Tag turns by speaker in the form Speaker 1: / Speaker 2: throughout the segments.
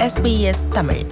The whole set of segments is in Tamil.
Speaker 1: SBS தமிழ்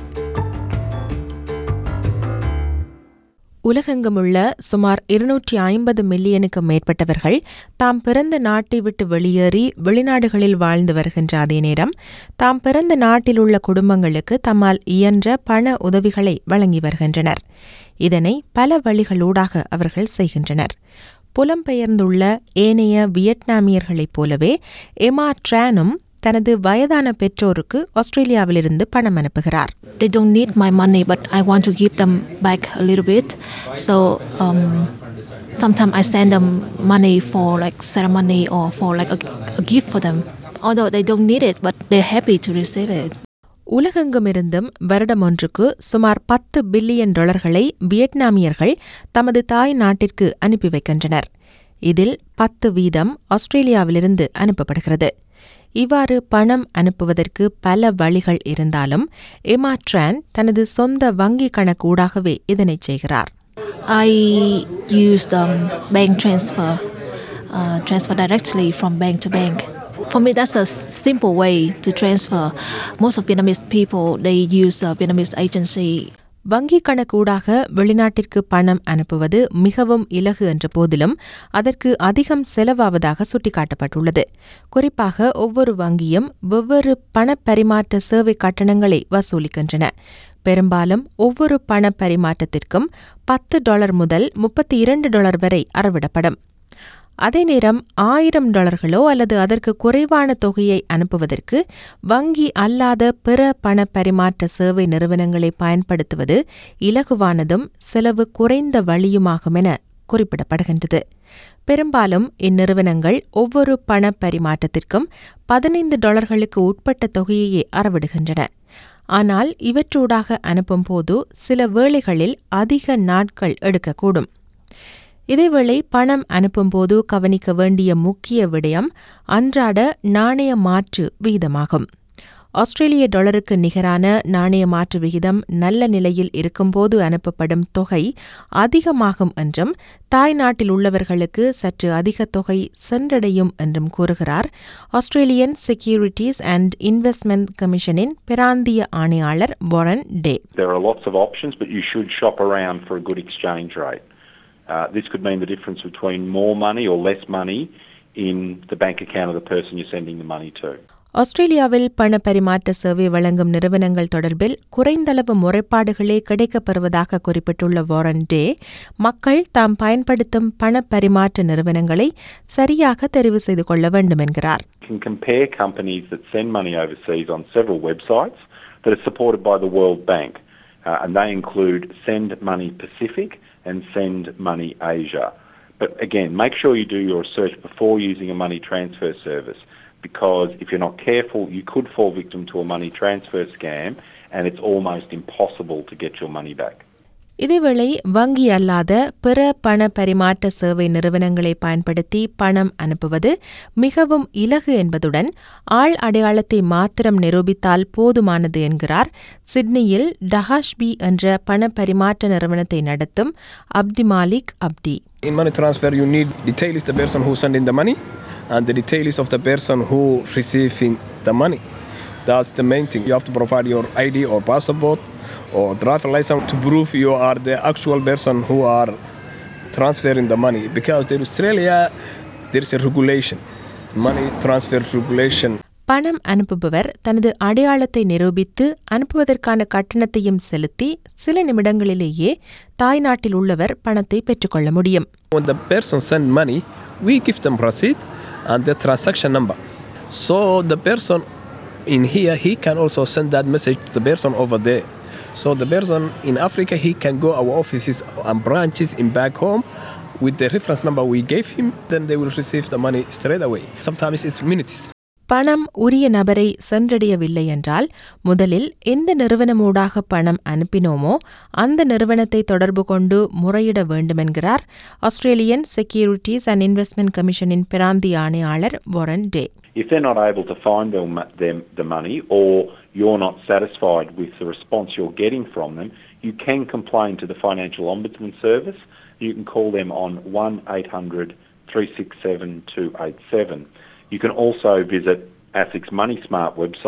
Speaker 2: உலகெங்குமுள்ள சுமார் இருநூற்றி ஐம்பது மில்லியனுக்கு மேற்பட்டவர்கள் தாம் பிறந்த நாட்டை விட்டு வெளியேறி வெளிநாடுகளில் வாழ்ந்து வருகின்ற அதே நேரம் தாம் பிறந்த நாட்டில் உள்ள குடும்பங்களுக்கு தம்மால் இயன்ற பண உதவிகளை வழங்கி வருகின்றனர் இதனை பல வழிகளூடாக அவர்கள் செய்கின்றனர் புலம்பெயர்ந்துள்ள ஏனைய வியட்நாமியர்களைப் போலவே எமா ட்ரானும் தனது வயதான பெற்றோருக்கு ஆஸ்திரேலியாவிலிருந்து பணம் அனுப்புகிறார்
Speaker 3: they don't need my money, but I want to give them back a little bit. So um, sometimes I send them money for like ceremony or for like a, a gift for them. Although they don't need it, but they're happy to receive it.
Speaker 2: உலகெங்குமிருந்தும் வருடம் ஒன்றுக்கு சுமார் பத்து பில்லியன் டாலர்களை வியட்நாமியர்கள் தமது தாய் நாட்டிற்கு அனுப்பி வைக்கின்றனர் இதில் பத்து வீதம் ஆஸ்திரேலியாவிலிருந்து அனுப்பப்படுகிறது இவ்வாறு பணம் அனுப்புவதற்கு பல வழிகள் இருந்தாலும் எமா ட்ரான் தனது சொந்த வங்கி கணக்கூடாகவே இதனைச் செய்கிறார்
Speaker 3: I use um, bank transfer, uh, transfer directly from bank to bank. For me, that's a s- simple way to transfer. Most of Vietnamese people they use a Vietnamese agency
Speaker 2: வங்கி கணக்கூடாக வெளிநாட்டிற்கு பணம் அனுப்புவது மிகவும் இலகு என்ற போதிலும் அதற்கு அதிகம் செலவாவதாக சுட்டிக்காட்டப்பட்டுள்ளது குறிப்பாக ஒவ்வொரு வங்கியும் வெவ்வேறு பணப்பரிமாற்ற சேவை கட்டணங்களை வசூலிக்கின்றன பெரும்பாலும் ஒவ்வொரு பண பரிமாற்றத்திற்கும் பத்து டாலர் முதல் முப்பத்தி இரண்டு டாலர் வரை அறவிடப்படும் அதே நேரம் ஆயிரம் டாலர்களோ அல்லது அதற்கு குறைவான தொகையை அனுப்புவதற்கு வங்கி அல்லாத பிற பண பரிமாற்ற சேவை நிறுவனங்களை பயன்படுத்துவது இலகுவானதும் செலவு குறைந்த வழியுமாகும் என குறிப்பிடப்படுகின்றது பெரும்பாலும் இந்நிறுவனங்கள் ஒவ்வொரு பண பரிமாற்றத்திற்கும் பதினைந்து டாலர்களுக்கு உட்பட்ட தொகையையே அறவிடுகின்றன ஆனால் இவற்றூடாக அனுப்பும்போது சில வேளைகளில் அதிக நாட்கள் எடுக்கக்கூடும் இதேவேளை பணம் அனுப்பும்போது கவனிக்க வேண்டிய முக்கிய விடயம் அன்றாட நாணய மாற்று விகிதமாகும் ஆஸ்திரேலிய டாலருக்கு நிகரான நாணய மாற்று விகிதம் நல்ல நிலையில் இருக்கும்போது அனுப்பப்படும் தொகை அதிகமாகும் என்றும் தாய் நாட்டில் உள்ளவர்களுக்கு சற்று அதிக தொகை சென்றடையும் என்றும் கூறுகிறார் ஆஸ்திரேலியன் செக்யூரிட்டிஸ் அண்ட் இன்வெஸ்ட்மெண்ட் கமிஷனின் பிராந்திய ஆணையாளர் Warren Day
Speaker 4: There are lots of options, but you should shop around for a good exchange rate. Uh, this could mean the difference between more money or less money in the bank account of the person you're sending the money to.
Speaker 2: ஆஸ்திரேலியாவில் பண பரிமாற்ற சேவை வழங்கும் நிறுவனங்கள் தொடர்பில் குறைந்தளவு முறைப்பாடுகளே கிடைக்கப்பெறுவதாக குறிப்பிட்டுள்ள வாரன் டே மக்கள் தாம் பயன்படுத்தும் பண பரிமாற்ற நிறுவனங்களை சரியாக தெரிவு செய்து கொள்ள வேண்டும் என்கிறார்
Speaker 4: You can compare companies that send money overseas on several websites that are supported by the World Bank, uh, and they include Send Money Pacific and Send Money Asia. But again, make sure you do your research before using a money transfer service because if you're not careful, you could fall victim to a money transfer scam and it's almost impossible to get your money back.
Speaker 2: இதேவேளை வங்கி அல்லாத பிற பண பரிமாற்ற சேவை நிறுவனங்களை பயன்படுத்தி பணம் அனுப்புவது மிகவும் இலகு என்பதுடன் ஆள் அடையாளத்தை மாத்திரம் நிரூபித்தால் போதுமானது என்கிறார் சிட்னியில் டஹாஷ்பி என்ற பண பரிமாற்ற நிறுவனத்தை நடத்தும் அப்தி மாலிக் அப்டி
Speaker 5: In money transfer, you need detail is the person who sending the money, and the detail is of the person who receiving the money. That's the main thing. You have to provide your ID or passport or driver license to prove you are the actual person who are transferring the money. Because in Australia, there is a regulation, money transfer regulation.
Speaker 2: பணம் அனுப்புபவர் தனது அடையாளத்தை நிரூபித்து அனுப்புவதற்கான கட்டணத்தையும் செலுத்தி சில நிமிடங்களிலேயே தாய்நாட்டில் உள்ளவர் பணத்தை பெற்றுக்கொள்ள முடியும்
Speaker 5: When the person send money, we give them receipt and the transaction number. So the person in here, he can also send that message to the person over there. So the person in Africa, he can go our offices and branches in back home with the reference number we gave him. Then they will receive the money straight away. Sometimes it's minutes.
Speaker 2: பணம் உரிய நபரை சென்றடையவில்லை என்றால் முதலில் எந்த நிறுவனமூடாக பணம் அனுப்பினோமோ அந்த நிறுவனத்தை தொடர்பு கொண்டு முறையிட வேண்டுமென்கிறார் ஆஸ்திரேலியன் செக்யூரிட்டிஸ் அண்ட் இன்வெஸ்ட்மெண்ட் கமிஷனின் பிராந்திய ஆணையாளர் Warren Day
Speaker 4: If they're not able to find them, them the money or you're not satisfied with the response you're getting from them, you can complain to the Financial Ombudsman Service. You can call them on 1-800 367 287. You can also visit ASIC's Money Smart website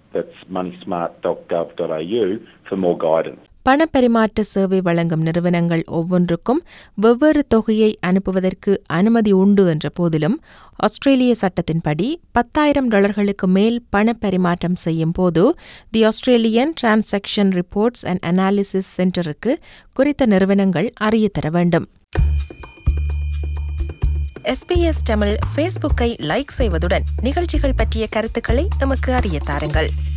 Speaker 4: That's moneysmart.gov.au for more guidance.
Speaker 2: பணப்பரிமாற்ற சேவை வழங்கும் நிறுவனங்கள் ஒவ்வொன்றுக்கும் வெவ்வேறு தொகையை அனுப்புவதற்கு அனுமதி உண்டு என்ற போதிலும் ஆஸ்திரேலிய சட்டத்தின்படி பத்தாயிரம் டாலர்களுக்கு மேல் பணப்பரிமாற்றம் செய்யும் போது the Australian transaction reports and analysis சென்டருக்கு குறித்த நிறுவனங்கள் அறிய தர வேண்டும் எஸ்பிஎஸ் தமிழ் ஃபேஸ்புக்கை லைக் செய்வதுடன் நிகழ்ச்சிகள் பற்றிய கருத்துக்களை எமக்கு அறிய தாருங்கள்